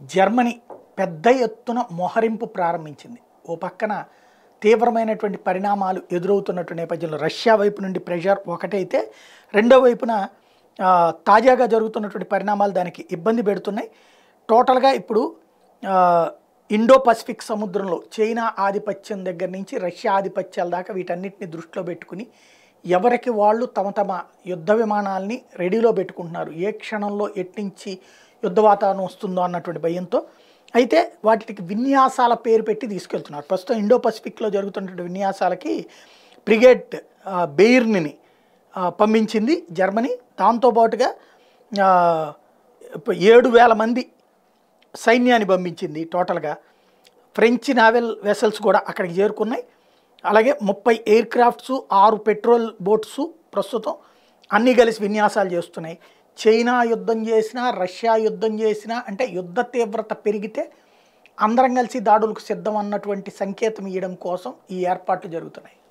Germany పెద్ద ఎత్తున మొహరింపు ప్రారంభించింది ఓ పక్కన తీవ్రమైనటువంటి పరిణామాలు ఎదురవుతున్నటువంటి నేపథ్యంలో రష్యా వైపు నుండి ప్రెషర్ ఒకటైతే రెండో వైపున ఆ, తాజాగా జరుగుతున్నటువంటి పరిణామాలు దానికి ఇబ్బంది పెడుతున్నాయి టోటల్గా ఇప్పుడు ఆ, ఇండో పసిఫిక్ సముద్రంలో చైనా ఆధిపత్యం దగ్గర నుంచి రష్యా ఆధిపత్యాల దాకా వీటన్నిటిని దృష్టిలో పెట్టుకుని ఎవరికి వాళ్ళు తమ తమ యుద్ధ విమానాల్ని రెడీలో పెట్టుకుంటున్నారు ఏ క్షణంలో ఎట్నుంచి యుద్ధ వాతావరణం వస్తుందో అన్నటువంటి భయంతో అయితే వాటికి విన్యాసాల పేరు పెట్టి తీసుకెళ్తున్నారు ప్రస్తుతం ఇండో పసిఫిక్లో జరుగుతున్నటువంటి విన్యాసాలకి బ్రిగేడ్ ఆ, బెయిర్ని ఆ, పంపించింది జర్మనీ దాంతోపాటుగా ఆ, ఇప్పుడు ఏడు వేల మంది సైన్యాన్ని పంపించింది టోటల్గా ఫ్రెంచ్ నావెల్ వెసల్స్ కూడా అక్కడికి చేరుకున్నాయి అలాగే ముప్పై ఎయిర్ క్రాఫ్ట్స్ ఆరు పెట్రోల్ బోట్స్ ప్రస్తుతం అన్నీ కలిసి విన్యాసాలు చేస్తున్నాయి చైనా యుద్ధం చేసినా రష్యా యుద్ధం చేసినా అంటే యుద్ధ తీవ్రత పెరిగితే అందరం కలిసి దాడులకు సిద్ధం అన్నటువంటి సంకేతం ఇవ్వడం కోసం ఈ ఏర్పాట్లు జరుగుతున్నాయి